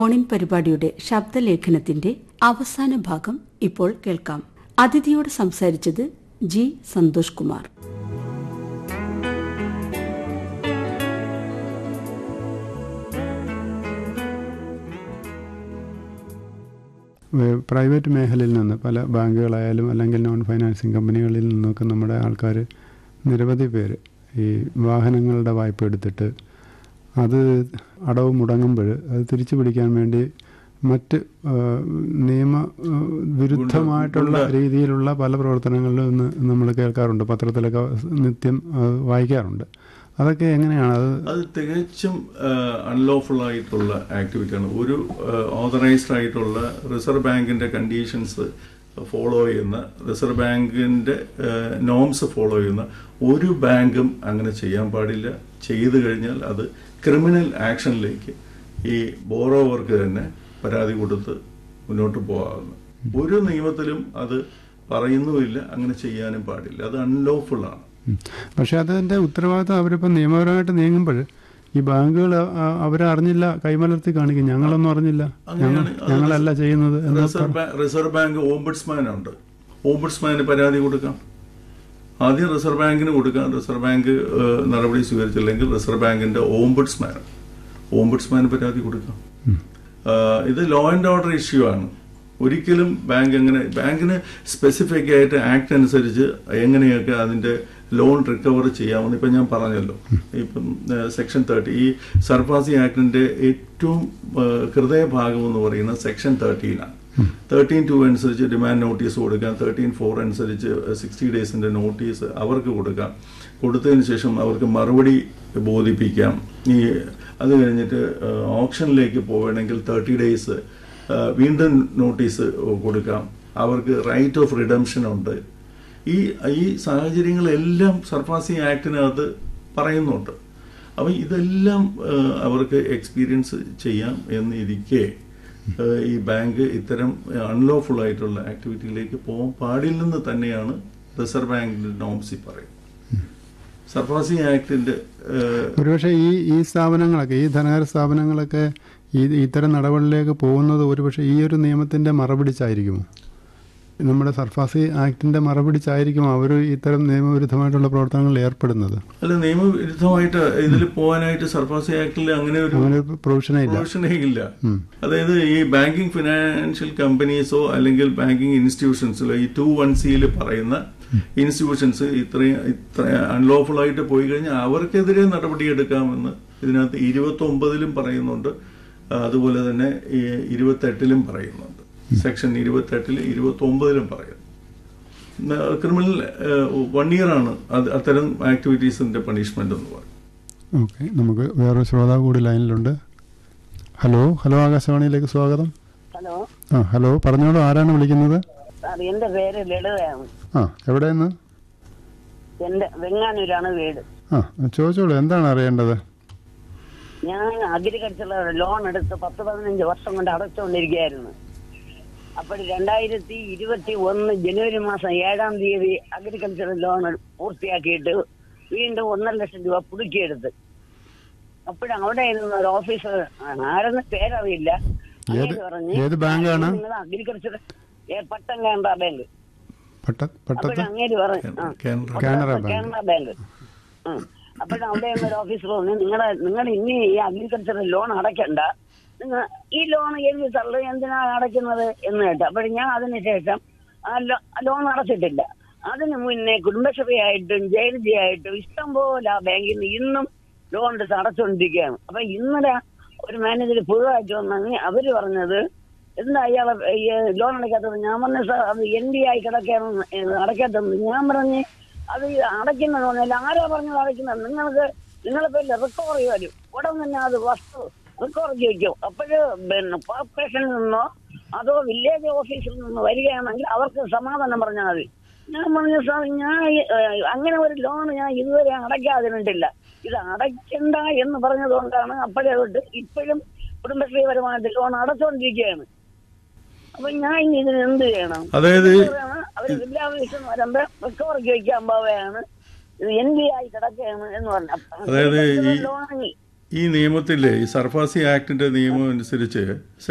ഓണിൻ പരിപാടിയുടെ ശബ്ദലേഖനത്തിന്റെ അവസാന ഭാഗം ഇപ്പോൾ കേൾക്കാം അതിഥിയോട് സംസാരിച്ചത് ജി സന്തോഷ് കുമാർ ഏഹ് പ്രൈവറ്റ് മേഖലയിൽ നിന്ന് പല ബാങ്കുകളായാലും അല്ലെങ്കിൽ നോൺ ഫൈനാൻസിങ് കമ്പനികളിൽ നിന്നൊക്കെ നമ്മുടെ ആൾക്കാർ നിരവധി പേര് ഈ വാഹനങ്ങളുടെ വായ്പ എടുത്തിട്ട് അത് അടവ് മുടങ്ങുമ്പോൾ അത് തിരിച്ചു പിടിക്കാൻ വേണ്ടി മറ്റ് ഏഹ്, നിയമ ഏഹ്, വിരുദ്ധമായിട്ടുള്ള ഗുണ്ട- രീതിയിലുള്ള പല പ്രവർത്തനങ്ങളിലും ഇന്ന് നമ്മൾ കേൾക്കാറുണ്ട് പത്രത്തിലൊക്കെ നിത്യം അത് വായിക്കാറുണ്ട് അതൊക്കെ എങ്ങനെയാണ് അത് അത് തികച്ചും അൺലോഫുൾ ആയിട്ടുള്ള ആക്ടിവിറ്റിയാണ് ഒരു ഓതറൈസ്ഡ് ആയിട്ടുള്ള റിസർവ് ബാങ്കിന്റെ കണ്ടീഷൻസ് ഫോളോ ചെയ്യുന്ന റിസർവ് ബാങ്കിന്റെ നോംസ് ഫോളോ ചെയ്യുന്ന ഒരു ബാങ്കും അങ്ങനെ ചെയ്യാൻ പാടില്ല ചെയ്തു കഴിഞ്ഞാൽ അത് ക്രിമിനൽ ആക്ഷനിലേക്ക് ഈ ബോറോവർക്ക് തന്നെ പരാതി കൊടുത്ത് മുന്നോട്ട് പോകാവുന്ന ഒരു നിയമത്തിലും അത് പറയുന്നുമില്ല അങ്ങനെ ചെയ്യാനും പാടില്ല അത് അൺലോഫുൾ ആണ് ഉം. പക്ഷെ അതിന്റെ ഉത്തരവാദിത്വം അവരിപ്പോൾ നിയമപരമായിട്ട് നീങ്ങുമ്പോൾ ഈ ബാങ്കുകൾ അവരെ അറിഞ്ഞില്ല കൈമലർത്തി കാണിക്കും ഞങ്ങളൊന്നും അറിഞ്ഞില്ല ഞങ്ങൾ അങ്ങനെയാണ് അത് ഞങ്ങളല്ല ചെയ്യുന്നത് എന്ന് reserve bank reserve bank ombudsman ഉണ്ട് ഓംബുഡ്സ്മാന് പരാതി കൊടുക്കാം ആദ്യം റിസർവ് ബാങ്കിന് കൊടുക്കാം റിസർവ് ബാങ്ക് ഏഹ്, നടപടി സ്വീകരിച്ചില്ലെങ്കിൽ റിസർവ് ബാങ്കിന്റെ ഓംബുഡ്സ്മാൻ ഓംബുഡ്സ്മാന് പരാതി കൊടുക്കാം ആഹ്, ഇത് ലോ ആൻഡ് ഓർഡർ ഇഷ്യൂ ആണ് ഒരിക്കലും ബാങ്ക് എങ്ങനെ ബാങ്കിന് സ്പെസിഫിക് ആയിട്ട് ആക്ട് അനുസരിച്ച് എങ്ങനെയൊക്കെ അതിന്റെ ലോൺ റിക്കവർ ചെയ്യാമെന്ന് ഇപ്പൊ ഞാൻ പറഞ്ഞല്ലോ ഇപ്പം സെക്ഷൻ തേർട്ടി ഈ സർഫാസി ആക്ടിന്റെ ഏറ്റവും ആഹ്, ഹൃദയഭാഗം എന്ന് പറയുന്നത് സെക്ഷൻ തേർട്ടീനാണ് തേർട്ടീൻ ടു അനുസരിച്ച് ഡിമാൻഡ് നോട്ടീസ് കൊടുക്കാം തേർട്ടീൻ ഫോർ അനുസരിച്ച് സിക്സ്റ്റി ഡേയ്സിന്റെ നോട്ടീസ് അവർക്ക് കൊടുക്കാം കൊടുത്തതിന് ശേഷം അവർക്ക് മറുപടി ബോധിപ്പിക്കാം ഈ അത് കഴിഞ്ഞിട്ട് ഓപ്ഷനിലേക്ക് പോവുകയാണെങ്കിൽ തേർട്ടി ഡേയ്സ് വീണ്ടും നോട്ടീസ് കൊടുക്കാം അവർക്ക് റൈറ്റ് ഓഫ് റിഡംഷൻ ഉണ്ട് ഈ ഈ സാഹചര്യങ്ങളെല്ലാം സർഫാസി ആക്ടിനകത്ത് പറയുന്നുണ്ട് അപ്പം ഇതെല്ലാം ആ, അവർക്ക് എക്സ്പീരിയൻസ് ചെയ്യാം എന്നിരിക്കെ ആ, ഈ ബാങ്ക് ഇത്തരം അൺലോഫുൾ ആയിട്ടുള്ള ആക്ടിവിറ്റിയിലേക്ക് പോകാൻ പാടില്ലെന്ന് തന്നെയാണ് റിസർവ് ബാങ്കിന്റെ നോംസി പറയുന്നത് സർഫാസി ആക്ടിന്റെ ആ, ഒരുപക്ഷെ ഈ ഈ സ്ഥാപനങ്ങളൊക്കെ ഈ ധനകാര്യ സ്ഥാപനങ്ങളൊക്കെ ഈ ഇത്തരം നടപടികളിലേക്ക് പോകുന്നത് ഒരുപക്ഷെ ഈ ഒരു നിയമത്തിന്റെ മറപിടിച്ചായിരിക്കുമോ നമ്മുടെ സർഫാസി ആക്ടിന്റെ മറപിടിച്ചായിരിക്കുമോ അവർ ഇത്തരം നിയമവിരുദ്ധമായിട്ടുള്ള പ്രവർത്തനങ്ങളിൽ ഏർപ്പെടുന്നത് അല്ല നിയമവിരുദ്ധമായിട്ട് ഇതിൽ പോകാനായിട്ട് സർഫാസി ആക്ടിൽ അങ്ങനെ ഒരു അങ്ങനെ ഒരു പ്രൊവിഷനേ ഇല്ല പ്രൊവിഷനേ ഇല്ല അതായത് ഈ ബാങ്കിങ് ഫിനാൻഷ്യൽ കമ്പനീസോ അല്ലെങ്കിൽ ബാങ്കിങ് ഇൻസ്റ്റിറ്റ്യൂഷൻസിലോ ഈ ടു വൺ സിയിൽ പറയുന്ന ഇൻസ്റ്റിറ്റ്യൂഷൻസ് ഇത്രയും ഇത്ര അൺലോഫുൾ ആയിട്ട് പോയി കഴിഞ്ഞാൽ അവർക്കെതിരെ നടപടിയെടുക്കാമെന്ന് ഇതിനകത്ത് ഇരുപത്തി ഒമ്പതിലും പറയുന്നുണ്ട് ആ, അതുപോലെ തന്നെ ഈ ഇരുപത്തെട്ടിലും പറയുന്നുണ്ട് സെക്ഷൻ ഇരുപത്തെട്ടിൽ ഇരുപത്തി ഒമ്പതിലും പറയുന്നു ക്രിമിനൽ വൺ ഇയർ ആണ് അത് അത്തരം ആക്ടിവിറ്റീസിന്റെ പണിഷ്മെന്റ് എന്ന് പറയുന്നത് ഓക്കെ നമുക്ക് വേറൊരു ശ്രോതാവ് കൂടി ലൈനിലുണ്ട് ഹലോ ഹലോ ആകാശവാണിയിലേക്ക് സ്വാഗതം ഹലോ ആ ഹലോ പറഞ്ഞോളൂ ആരാണ് വിളിക്കുന്നത് സാർ എന്റെ പേര് ലളിതയാണ് ആ എവിടെയെന്ന് എന്റെ വെങ്ങാനൂരാണ് വീട് ആ ചോദിച്ചോളൂ എന്താണ് അറിയേണ്ടത് ഞാൻ അഗ്രികൾച്ചർ ലോൺ എടുത്ത് പത്ത് പതിനഞ്ച് വർഷം കൊണ്ട് അടച്ചുകൊണ്ടിരിക്കുകയായിരുന്നു അപ്പോൾ രണ്ടായിരത്തി ഇരുപത്തി ഒന്ന് ജനുവരി മാസം ഏഴാം തീയതി അഗ്രികൾച്ചർ ലോൺ പൂർത്തിയാക്കിയിട്ട് വീണ്ടും ഒന്നര ലക്ഷം രൂപ പുതുക്കിയെടുത്ത് അപ്പോഴവിടെ ഇരുന്ന ഒരു ഓഫീസർ ആരെന്ന് പേരറിയില്ല ഏത്- അങ്ങേര് പറഞ്ഞ്, ഏത് ബാങ്കാണ്? നിങ്ങൾ അഗ്രികൾച്ചർ പട്ടം കേന്ദ്ര ബാങ്ക് പട്ട പട്ടത്ത് അപ്പോഴും അങ്ങേര് പറഞ്ഞു ആ കാനറ കാനറ ബാങ്ക്. കാനറ ബാങ്ക് അപ്പോഴും അവിടെ ഒരു ഓഫീസർ പറഞ്ഞു നിങ്ങളെ നിങ്ങൾ ഇനി ഈ അഗ്രികൾച്ചർ ലോൺ അടയ്ക്കണ്ട നിങ്ങൾ ഈ ലോൺ എഴുതി തള്ളു എന്തിനാ അടയ്ക്കുന്നത് എന്ന് കേട്ടു അപ്പോഴും ഞാൻ അതിനുശേഷം ആ ലോൺ അടച്ചിട്ടില്ല അതിന് മുന്നേ കുടുംബശ്രീ ആയിട്ടും ജയലജി ആയിട്ടും ഇഷ്ടംപോലെ ആ ബാങ്കിൽ നിന്ന് ഇന്നും ലോൺ എടുത്ത് അടച്ചുകൊണ്ടിരിക്കുകയാണ് അപ്പൊ ഇന്നലെ ഒരു മാനേജർ പുതുതായിട്ട് വന്നെങ്കിൽ അവര് പറഞ്ഞത് എന്താ ഇയാളെ ഈ ലോൺ അടയ്ക്കാത്തത് ഞാൻ പറഞ്ഞ സാർ അത് എൻ ഡി ആയി കിടക്കാണ് അടയ്ക്കാത്തത് ഞാൻ പറഞ്ഞ് അത് ഈ അടയ്ക്കുന്ന തോന്നില്ല ആരാ പറഞ്ഞത് അടയ്ക്കുന്നത് നിങ്ങൾക്ക് നിങ്ങളെ പേരിൽ റിക്കവർ വരും ഉടൻ തന്നെ അത് വസ്തു റിക്കവർ ചെയ്യിക്കും അപ്പോഴ് പിന്നെ കോർപ്പറേഷനിൽ നിന്നോ അതോ വില്ലേജ് ഓഫീസിൽ നിന്നോ വരികയാണെങ്കിൽ അവർക്ക് സമാധാനം പറഞ്ഞാൽ മതി ഞാൻ പറഞ്ഞു സാർ ഞാൻ ഈ, ഏഹ്, അങ്ങനെ ഒരു ലോൺ ഞാൻ ഇതുവരെ അടയ്ക്കാതിരുന്നിട്ടില്ല ഇത് അടയ്ക്കണ്ട എന്ന് പറഞ്ഞതുകൊണ്ടാണ് അപ്പോഴേ തൊട്ട് ഇപ്പോഴും കുടുംബശ്രീപരമായിട്ട് ലോൺ അടച്ചുകൊണ്ടിരിക്കുകയാണ് അപ്പൊ ഞാൻ ഇനി ഇതിന് എന്ത് ചെയ്യണം അതായത് അവര് വിദ്യാഭ്യാസം വരുമ്പോ റിക്കവർക്ക് വയ്ക്കാൻ പോവുകയാണ് ഇത് എൻ ഡി ആയി കിടക്കുകയാണ് എന്ന് പറഞ്ഞു അപ്പൊ അതായത് ഈ- ലോൺ ഈ നിയമത്തിലെ ഈ സർഫാസി ആക്ടിന്റെ നിയമം അനുസരിച്ച്